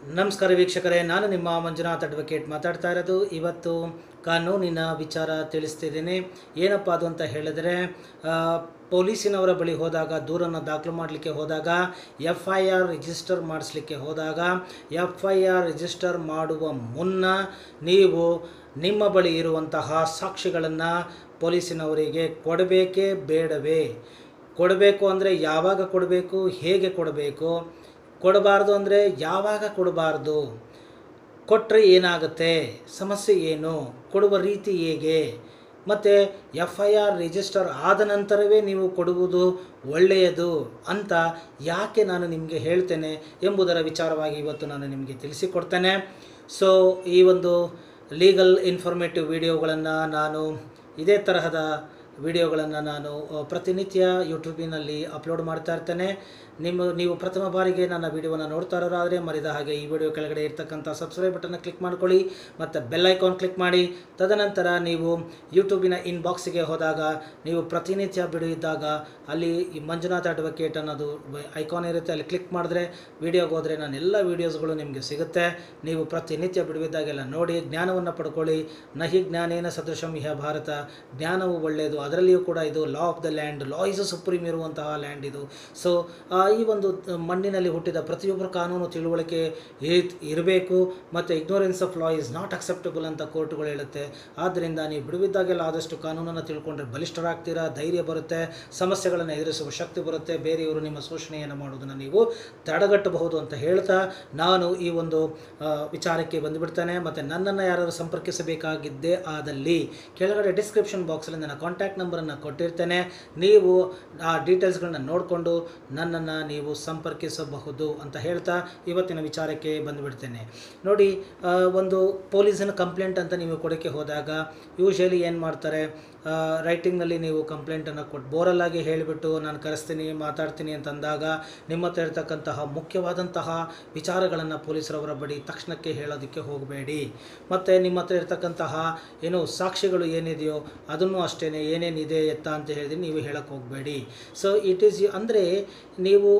ನಮಸ್ಕಾರ ವೀಕ್ಷಕರೇ ನಾನು ನಿಮ್ಮ ಮಂಜುನಾಥ್ ಅಡ್ವೊಕೇಟ್ ಮಾತಾಡ್ತಾ ಇರೋದು ಇವತ್ತು ಕಾನೂನಿನ ವಿಚಾರ ತಿಳಿಸ್ತಿದ್ದೀನಿ ಏನಪ್ಪ ಅದು ಅಂತ ಹೇಳಿದರೆ ಆ, ಪೊಲೀಸಿನವರ ಬಳಿ ಹೋದಾಗ ದೂರನ್ನು ದಾಖಲು ಮಾಡಲಿಕ್ಕೆ ಹೋದಾಗ ಎಫ್ ಐ ಆರ್ ರಿಜಿಸ್ಟರ್ ಮಾಡಿಸ್ಲಿಕ್ಕೆ ಹೋದಾಗ ಎಫ್ ಐ ಆರ್ ರಿಜಿಸ್ಟರ್ ಮಾಡುವ ಮುನ್ನ ನೀವು ನಿಮ್ಮ ಬಳಿ ಇರುವಂತಹ ಸಾಕ್ಷಿಗಳನ್ನು ಪೊಲೀಸಿನವರಿಗೆ ಕೊಡಬೇಕೇ ಬೇಡವೇ ಕೊಡಬೇಕು ಅಂದರೆ ಯಾವಾಗ ಕೊಡಬೇಕು ಹೇಗೆ ಕೊಡಬೇಕು ಕೊಡಬಾರ್ದು ಅಂದರೆ ಯಾವಾಗ ಕೊಡಬಾರ್ದು ಕೊಟ್ಟರೆ ಏನಾಗುತ್ತೆ ಸಮಸ್ಯೆ ಏನು ಕೊಡುವ ರೀತಿ ಹೇಗೆ ಮತ್ತು ಎಫ್ ಐ ಆರ್ ರಿಜಿಸ್ಟರ್ ಆದ ನಂತರವೇ ನೀವು ಕೊಡುವುದು ಒಳ್ಳೆಯದು ಅಂತ ಯಾಕೆ ನಾನು ನಿಮಗೆ ಹೇಳ್ತೇನೆ ಎಂಬುದರ ವಿಚಾರವಾಗಿ ಇವತ್ತು ನಾನು ನಿಮಗೆ ತಿಳಿಸಿಕೊಡ್ತೇನೆ ಸೊ ಈ ಒಂದು ಲೀಗಲ್ ಇನ್ಫಾರ್ಮೇಟಿವ್ ವಿಡಿಯೋಗಳನ್ನು ನಾನು ಇದೇ ತರಹದ ವಿಡಿಯೋಗಳನ್ನು ನಾನು ಅ, ಪ್ರತಿನಿತ್ಯ ಯೂಟ್ಯೂಬಿನಲ್ಲಿ ಅಪ್ಲೋಡ್ ಮಾಡ್ತಾ ಇರ್ತೇನೆ ನಿಮ್ಮ ನೀವು ಪ್ರಥಮ ಬಾರಿಗೆ ನನ್ನ ವಿಡಿಯೋವನ್ನು ನೋಡ್ತಾ ಇರೋರಾದರೆ ಮರಿದ ಹಾಗೆ ಈ ವಿಡಿಯೋ ಕೆಳಗಡೆ ಇರ್ತಕ್ಕಂಥ ಸಬ್ಸ್ಕ್ರೈಬ್ ಬಟನ್ನ ಕ್ಲಿಕ್ ಮಾಡ್ಕೊಳ್ಳಿ ಮತ್ತು ಬೆಲ್ ಐಕಾನ್ ಕ್ಲಿಕ್ ಮಾಡಿ ತದನಂತರ ನೀವು ಯೂಟ್ಯೂಬಿನ ಇನ್ಬಾಕ್ಸಿಗೆ ಹೋದಾಗ ನೀವು ಪ್ರತಿನಿತ್ಯ ವಿಡಿಯೋ ಇದ್ದಾಗ ಅಲ್ಲಿ ಈ ಮಂಜುನಾಥ್ ಅಡ್ವೊಕೇಟ್ ಅನ್ನೋದು ಐಕಾನ್ ಇರುತ್ತೆ ಅಲ್ಲಿ ಕ್ಲಿಕ್ ಮಾಡಿದ್ರೆ ವಿಡಿಯೋಗೆ ಹೋದರೆ ನಾನು ಎಲ್ಲ ವೀಡಿಯೋಸ್ಗಳು ನಿಮಗೆ ಸಿಗುತ್ತೆ ನೀವು ಪ್ರತಿನಿತ್ಯ ಬಿಡುವಿದ್ದಾಗೆಲ್ಲ ನೋಡಿ ಜ್ಞಾನವನ್ನು ಪಡ್ಕೊಳ್ಳಿ ನಹಿ ಜ್ಞಾನೇನ ಸದೃಶಂ ಇಹ ಭಾರತ ಜ್ಞಾನವು ಒಳ್ಳೆಯದು ಅದರಲ್ಲಿಯೂ ಕೂಡ ಇದು law of the land law is supreme ಇರುವಂತಹ ಲ್ಯಾಂಡ್ ಇದು ಸೊ ಈ ಒಂದು ಮಣ್ಣಿನಲ್ಲಿ ಹುಟ್ಟಿದ ಪ್ರತಿಯೊಬ್ಬರ ಕಾನೂನು ತಿಳುವಳಿಕೆ ಇರಬೇಕು ಮತ್ತು ignorance of law is not acceptable ಅಂತ ಕೋರ್ಟ್ಗಳು ಹೇಳುತ್ತೆ ಆದ್ದರಿಂದ ನೀವು ಬಿಡುವಿದ್ದಾಗೆಲ್ಲ ಆದಷ್ಟು ಕಾನೂನನ್ನು ತಿಳ್ಕೊಂಡ್ರೆ ಬಲಿಷ್ಠರಾಗ್ತೀರಾ ಧೈರ್ಯ ಬರುತ್ತೆ ಸಮಸ್ಯೆಗಳನ್ನು ಎದುರಿಸುವ ಶಕ್ತಿ ಬರುತ್ತೆ ಬೇರೆಯವರು ನಿಮ್ಮ ಶೋಷಣೆಯನ್ನು ಮಾಡೋದನ್ನು ನೀವು ತಡೆಗಟ್ಟಬಹುದು ಅಂತ ಹೇಳ್ತಾ ನಾನು ಈ ಒಂದು ಆ, ವಿಚಾರಕ್ಕೆ ಬಂದುಬಿಡ್ತೇನೆ ಮತ್ತು ನನ್ನನ್ನು ಯಾರಾದರೂ ಸಂಪರ್ಕಿಸಬೇಕಾಗಿದ್ದೇ ಆದಲ್ಲಿ ಕೆಳಗಡೆ ಡಿಸ್ಕ್ರಿಪ್ಷನ್ ಬಾಕ್ಸಲ್ಲಿ ನನ್ನ ಕಾಂಟ್ಯಾಕ್ಟ್ ನಂಬರನ್ನು ಕೊಟ್ಟಿರ್ತೇನೆ ನೀವು ಆ ಡೀಟೇಲ್ಸ್ಗಳನ್ನ ನೋಡಿಕೊಂಡು ನನ್ನನ್ನು ನೀವು ಸಂಪರ್ಕಿಸಬಹುದು ಅಂತ ಹೇಳ್ತಾ ಇವತ್ತಿನ ವಿಚಾರಕ್ಕೆ ಬಂದುಬಿಡ್ತೇನೆ ನೋಡಿ ಆ, ಒಂದು ಪೊಲೀಸಿನ ಕಂಪ್ಲೇಂಟ್ ಅಂತ ನೀವು ಕೊಡೋಕ್ಕೆ ಹೋದಾಗ ಯೂಶಲಿ ಏನು ಮಾಡ್ತಾರೆ ರೈಟಿಂಗ್ನಲ್ಲಿ ನೀವು ಕಂಪ್ಲೇಂಟನ್ನು ಕೊಟ್ಟು ಬೋರಲ್ಲಾಗಿ ಹೇಳಿಬಿಟ್ಟು ನಾನು ಕರೆಸ್ತೀನಿ ಮಾತಾಡ್ತೀನಿ ಅಂತಂದಾಗ ನಿಮ್ಮ ಹತ್ರ ಇರ್ತಕ್ಕಂತಹ ಮುಖ್ಯವಾದಂತಹ ವಿಚಾರಗಳನ್ನು ಪೊಲೀಸರವರ ಬಳಿ ತಕ್ಷಣಕ್ಕೆ ಹೇಳೋದಕ್ಕೆ ಹೋಗಬೇಡಿ ಮತ್ತು ನಿಮ್ಮ ಹತ್ರ ಇರ್ತಕ್ಕಂತಹ ಏನು ಸಾಕ್ಷಿಗಳು ಏನಿದೆಯೋ ಅದನ್ನು ಅಷ್ಟೇ ಏನೇನಿದೆ ಎತ್ತ ಅಂತ ಹೇಳಿದ್ರೆ ನೀವು ಹೇಳಕ್ಕೆ ಹೋಗಬೇಡಿ ಸೊ ಇಟ್ ಈಸ್ ಅಂದರೆ ನೀವು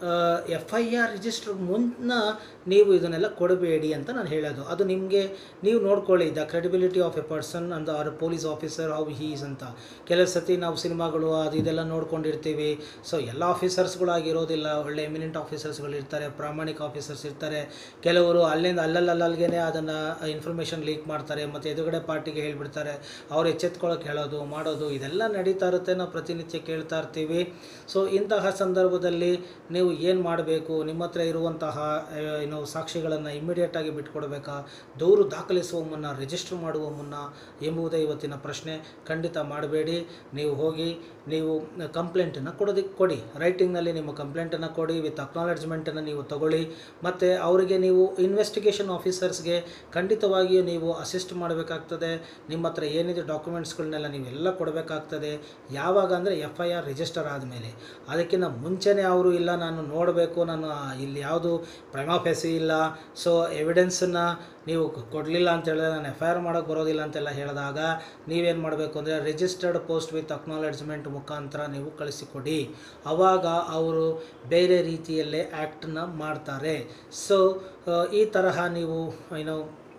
ಎಫ್ ಐ ಆರ್ ರಿಜಿಸ್ಟರ್ ಮುನ್ನ ನೀವು ಇದನ್ನೆಲ್ಲ ಕೊಡಬೇಡಿ ಅಂತ ನಾನು ಹೇಳೋದು ಅದು ನಿಮಗೆ ನೀವು ನೋಡ್ಕೊಳ್ಳಿ the credibility of a person ಅಂದ or police officer how he's ಅಂತ ಕೆಲವು ಸತಿ ನಾವು ಸಿನಿಮಾಗಳು ಅದು ಇದೆಲ್ಲ ನೋಡ್ಕೊಂಡಿರ್ತೀವಿ ಸೊ ಎಲ್ಲ ಆಫೀಸರ್ಸ್ಗಳಾಗಿರೋದಿಲ್ಲ ಒಳ್ಳೆ ಎಮಿನೆಂಟ್ ಆಫೀಸರ್ಸ್ಗಳು ಇರ್ತಾರೆ ಪ್ರಾಮಾಣಿಕ ಆಫೀಸರ್ಸ್ ಇರ್ತಾರೆ ಕೆಲವರು ಅಲ್ಲಿಂದ ಅಲ್ಲಲ್ಲಲ್ಲಿಗೆ ಅದನ್ನು ಇನ್ಫಾರ್ಮೇಷನ್ ಲೀಕ್ ಮಾಡ್ತಾರೆ ಮತ್ತು ಎದುರುಗಡೆ ಪಾರ್ಟಿಗೆ ಹೇಳ್ಬಿಡ್ತಾರೆ ಅವ್ರು ಎಚ್ಚೆತ್ಕೊಳ್ಳೋಕೆ ಹೇಳೋದು ಮಾಡೋದು ಇದೆಲ್ಲ ನಡೀತಾ ಇರುತ್ತೆ ನಾವು ಪ್ರತಿನಿತ್ಯ ಕೇಳ್ತಾ ಇರ್ತೀವಿ ಸೊ ಇಂತಹ ಸಂದರ್ಭದಲ್ಲಿ ನೀವು ಏನು ಮಾಡಬೇಕು ನಿಮ್ಮ ಹತ್ರ ಇರುವಂತಹ ಆ, ಏನು ಸಾಕ್ಷಿಗಳನ್ನು ಇಮ್ಮಿಡಿಯೇಟಾಗಿ ಬಿಟ್ಕೊಡ್ಬೇಕಾ ದೂರು ದಾಖಲಿಸುವ ಮುನ್ನ ರಿಜಿಸ್ಟರ್ ಮಾಡುವ ಮುನ್ನ ಎಂಬುದೇ ಇವತ್ತಿನ ಪ್ರಶ್ನೆ ಖಂಡಿತ ಮಾಡಬೇಡಿ ನೀವು ಹೋಗಿ ನೀವು ಕಂಪ್ಲೇಂಟನ್ನು ಕೊಡೋದಕ್ಕೆ ಕೊಡಿ ರೈಟಿಂಗ್ನಲ್ಲಿ ನಿಮ್ಮ ಕಂಪ್ಲೇಂಟನ್ನು ಕೊಡಿ ವಿತ್ ಅಕ್ನಾಲೆಜ್ಮೆಂಟನ್ನು ನೀವು ತಗೊಳ್ಳಿ ಮತ್ತು ಅವರಿಗೆ ನೀವು ಇನ್ವೆಸ್ಟಿಗೇಷನ್ ಆಫೀಸರ್ಸ್ಗೆ ಖಂಡಿತವಾಗಿಯೂ ನೀವು ಅಸಿಸ್ಟ್ ಮಾಡಬೇಕಾಗ್ತದೆ ನಿಮ್ಮ ಹತ್ರ ಏನಿದೆ ಡಾಕ್ಯುಮೆಂಟ್ಸ್ಗಳನ್ನೆಲ್ಲ ನೀವೆಲ್ಲ ಕೊಡಬೇಕಾಗ್ತದೆ ಯಾವಾಗ ಅಂದರೆ ಎಫ್ ಐ ಆರ್ ರಿಜಿಸ್ಟರ್ ಆದಮೇಲೆ ಅದಕ್ಕಿಂತ ಮುಂಚೆನೇ ಅವರು ಇಲ್ಲ ನಾನು ನೋಡಬೇಕು ನಾನು ಆ, ಇಲ್ಲಿ ಯಾವುದು ಪ್ರೈಮಾಫೆಸಿ ಇಲ್ಲ ಸೊ ಎವಿಡೆನ್ಸನ್ನು ನೀವು ಕೊಡಲಿಲ್ಲ ಅಂತ ಹೇಳಿದ್ರೆ ನಾನು ಎಫ್ ಐ ಆರ್ ಮಾಡೋಕ್ಕೆ ಬರೋದಿಲ್ಲ ಅಂತೆಲ್ಲ ಹೇಳಿದಾಗ ನೀವೇನು ಮಾಡಬೇಕು ಅಂದರೆ ರಿಜಿಸ್ಟರ್ಡ್ ಪೋಸ್ಟ್ ವಿತ್ ಅಕ್ನಾಲೆಜ್ಮೆಂಟ್ ಮುಖಾಂತರ ನೀವು ಕಳಿಸಿಕೊಡಿ ಆವಾಗ ಅವರು ಬೇರೆ ರೀತಿಯಲ್ಲೇ ಆ್ಯಕ್ಟನ್ನ ಮಾಡ್ತಾರೆ ಸೊ ಈ ತರಹ ನೀವು ಏನೋ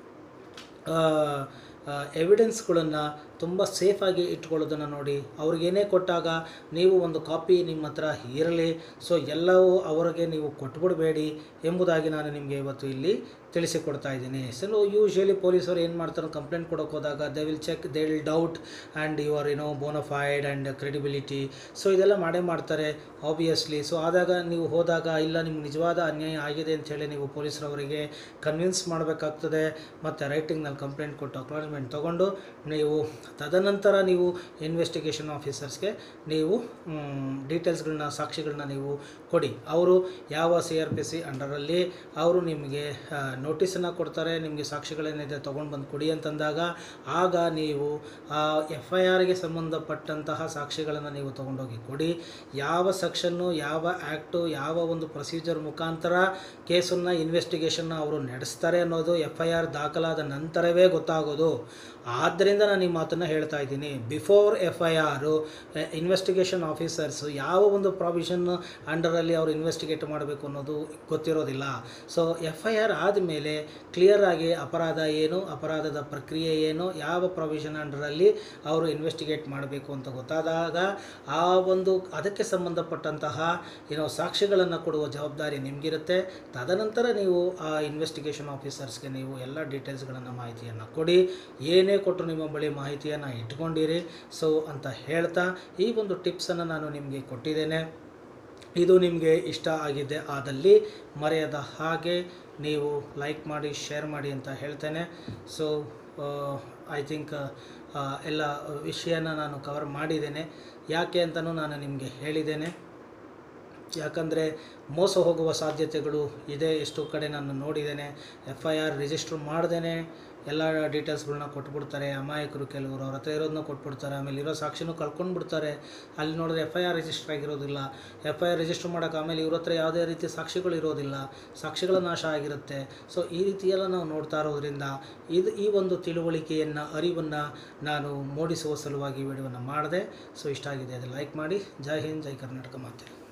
ಎವಿಡೆನ್ಸ್ಗಳನ್ನು ತುಂಬ ಸೇಫಾಗಿ ಇಟ್ಕೊಳ್ಳೋದನ್ನು ನೋಡಿ ಅವ್ರಿಗೇನೇ ಕೊಟ್ಟಾಗ ನೀವು ಒಂದು ಕಾಪಿ ನಿಮ್ಮ ಹತ್ರ ಇರಲಿ ಸೊ ಎಲ್ಲವೂ ಅವರಿಗೆ ನೀವು ಕೊಟ್ಬಿಡಬೇಡಿ ಎಂಬುದಾಗಿ ನಾನು ನಿಮಗೆ ಇವತ್ತು ಇಲ್ಲಿ ತಿಳಿಸಿಕೊಡ್ತಾ ಇದ್ದೀನಿ ಸೊ ಯೂಶ್ವಲಿ ಪೊಲೀಸರು ಏನು ಮಾಡ್ತಾರೆ ಕಂಪ್ಲೇಂಟ್ ಕೊಡೋಕೆ ಹೋದಾಗ they will check they will doubt and your ಏನೋ ಬೋನಫೈಡ್ ಆ್ಯಂಡ್ ಕ್ರೆಡಿಬಿಲಿಟಿ ಸೊ ಇದೆಲ್ಲ ಮಾಡೇ ಮಾಡ್ತಾರೆ ಆಬ್ವಿಯಸ್ಲಿ ಸೊ ಆದಾಗ ನೀವು ಹೋದಾಗ ಇಲ್ಲ ನಿಮ್ಗೆ ನಿಜವಾದ ಅನ್ಯಾಯ ಆಗಿದೆ ಅಂತ ಹೇಳಿ ನೀವು ಪೊಲೀಸರವರಿಗೆ ಕನ್ವಿನ್ಸ್ ಮಾಡಬೇಕಾಗ್ತದೆ ಮತ್ತು ರೈಟಿಂಗ್ನಲ್ಲಿ ಕಂಪ್ಲೇಂಟ್ ಕೊಟ್ಟು ಅಕ್ನಾಲಜ್ಮೆಂಟ್ ತೊಗೊಂಡು ನೀವು ತದನಂತರ ನೀವು ಇನ್ವೆಸ್ಟಿಗೇಷನ್ ಆಫೀಸರ್ಸ್ಗೆ ನೀವು ಡೀಟೇಲ್ಸ್ಗಳನ್ನ ಸಾಕ್ಷಿಗಳನ್ನ ನೀವು ಕೊಡಿ ಅವರು ಯಾವ ಸಿ ಆರ್ ಪಿ ಸಿ ಅಂಡರಲ್ಲಿ ಅವರು ನಿಮಗೆ ನೋಟಿಸನ್ನು ಕೊಡ್ತಾರೆ ನಿಮಗೆ ಸಾಕ್ಷಿಗಳೇನಿದೆ ತೊಗೊಂಡು ಬಂದು ಕೊಡಿ ಅಂತಂದಾಗ ಆಗ ನೀವು ಆ ಎಫ್ ಐ ಆರ್ಗೆ ಸಂಬಂಧಪಟ್ಟಂತಹ ಸಾಕ್ಷಿಗಳನ್ನು ನೀವು ತೊಗೊಂಡೋಗಿ ಕೊಡಿ ಯಾವ ಸೆಕ್ಷನ್ನು ಯಾವ ಆ್ಯಕ್ಟು ಯಾವ ಒಂದು ಪ್ರೊಸೀಜರ್ ಮುಖಾಂತರ ಕೇಸನ್ನು ಇನ್ವೆಸ್ಟಿಗೇಷನ್ನ ಅವರು ನಡೆಸ್ತಾರೆ ಅನ್ನೋದು ಎಫ್ ಐ ಆರ್ ದಾಖಲಾದ ನಂತರವೇ ಗೊತ್ತಾಗೋದು ಆದ್ದರಿಂದ ನಾನು ಈ ಮಾತನ್ನು ಮಾತನ್ನು ಹೇಳ್ತಾ ಇದ್ದೀನಿ before F I R investigation officers ಯಾವ ಒಂದು ಪ್ರಾವಿಷನ್ ಅಂಡರಲ್ಲಿ ಅವರು ಇನ್ವೆಸ್ಟಿಗೇಟ್ ಮಾಡಬೇಕು ಅನ್ನೋದು ಗೊತ್ತಿರೋದಿಲ್ಲ ಸೊ ಎಫ್ ಐ ಆರ್ ಆದಮೇಲೆ ಕ್ಲಿಯರಾಗಿ ಅಪರಾಧ ಏನು ಅಪರಾಧದ ಪ್ರಕ್ರಿಯೆ ಏನು ಯಾವ ಪ್ರಾವಿಷನ್ ಅಂಡರಲ್ಲಿ ಅವರು ಇನ್ವೆಸ್ಟಿಗೇಟ್ ಮಾಡಬೇಕು ಅಂತ ಗೊತ್ತಾದಾಗ ಆ ಒಂದು ಅದಕ್ಕೆ ಸಂಬಂಧಪಟ್ಟಂತಹ ಏನೋ ಸಾಕ್ಷಿಗಳನ್ನು ಕೊಡುವ ಜವಾಬ್ದಾರಿ ನಿಮಗಿರುತ್ತೆ ತದನಂತರ ನೀವು ಆ ಇನ್ವೆಸ್ಟಿಗೇಷನ್ ಆಫೀಸರ್ಸ್ಗೆ ನೀವು ಎಲ್ಲ ಡೀಟೇಲ್ಸ್ಗಳನ್ನು ಮಾಹಿತಿಯನ್ನು ಕೊಡಿ ಏನೇ ಕೊಟ್ಟರು ನಿಮ್ಮ ಬಳಿ ಮಾಹಿತಿಯನ್ನು ಇಟ್ಕೊಂಡಿರಿ ಸೊ ಅಂತ ಹೇಳ್ತಾ ಈ ಒಂದು ಟಿಪ್ಸನ್ನು ನಾನು ನಿಮಗೆ ಕೊಟ್ಟಿದ್ದೇನೆ ಇದು ನಿಮಗೆ ಇಷ್ಟ ಆಗಿದೆ ಆದಲ್ಲಿ ಮರೆಯದ ಹಾಗೆ ನೀವು ಲೈಕ್ ಮಾಡಿ ಶೇರ್ ಮಾಡಿ ಅಂತ ಹೇಳ್ತೇನೆ ಸೊ ಐ ಥಿಂಕ್ ಎಲ್ಲ ವಿಷಯನ ನಾನು ಕವರ್ ಮಾಡಿದ್ದೇನೆ ಯಾಕೆ ಅಂತಲೂ ನಾನು ನಿಮಗೆ ಹೇಳಿದ್ದೇನೆ ಯಾಕಂದರೆ ಮೋಸ ಹೋಗುವ ಸಾಧ್ಯತೆಗಳು ಇದೆ ಎಷ್ಟೋ ಕಡೆ ನಾನು ನೋಡಿದ್ದೇನೆ ಎಫ್ ಐ ಆರ್ ರಿಜಿಸ್ಟರ್ ಮಾಡ್ದೇ ಎಲ್ಲ ಡೀಟೇಲ್ಸ್ಗಳನ್ನ ಕೊಟ್ಬಿಡ್ತಾರೆ ಅಮಾಯಕರು ಕೆಲವರು ಅವ್ರ ಹತ್ರ ಇರೋದನ್ನ ಕೊಟ್ಬಿಡ್ತಾರೆ ಆಮೇಲೆ ಇರೋ ಸಾಕ್ಷಿನೂ ಕಳ್ಕೊಂಡು ಬಿಡ್ತಾರೆ ಅಲ್ಲಿ ನೋಡಿದ್ರೆ ಎಫ್ ಐ ಆರ್ ರಿಜಿಸ್ಟರ್ ಆಗಿರೋದಿಲ್ಲ ಎಫ್ ಐ ಆರ್ ರಿಜಿಸ್ಟರ್ ಮಾಡೋಕೆ ಆಮೇಲೆ ಇವ್ರ ಹತ್ರ ಯಾವುದೇ ರೀತಿ ಸಾಕ್ಷಿಗಳು ಇರೋದಿಲ್ಲ ಸಾಕ್ಷಿಗಳ ನಾಶ ಆಗಿರುತ್ತೆ ಸೊ ಈ ರೀತಿಯೆಲ್ಲ ನಾವು ನೋಡ್ತಾ ಇರೋದ್ರಿಂದ ಇದು ಈ ಒಂದು ತಿಳುವಳಿಕೆಯನ್ನು ಅರಿವನ್ನು ನಾನು ಮೂಡಿಸುವ ಸಲುವಾಗಿ ವಿಡಿಯೋವನ್ನು ಮಾಡಿದೆ ಸೊ ಇಷ್ಟ ಆಗಿದೆ ಅದು ಲೈಕ್ ಮಾಡಿ ಜೈ ಹಿಂದ್ ಜೈ ಕರ್ನಾಟಕ ಮಾತೆ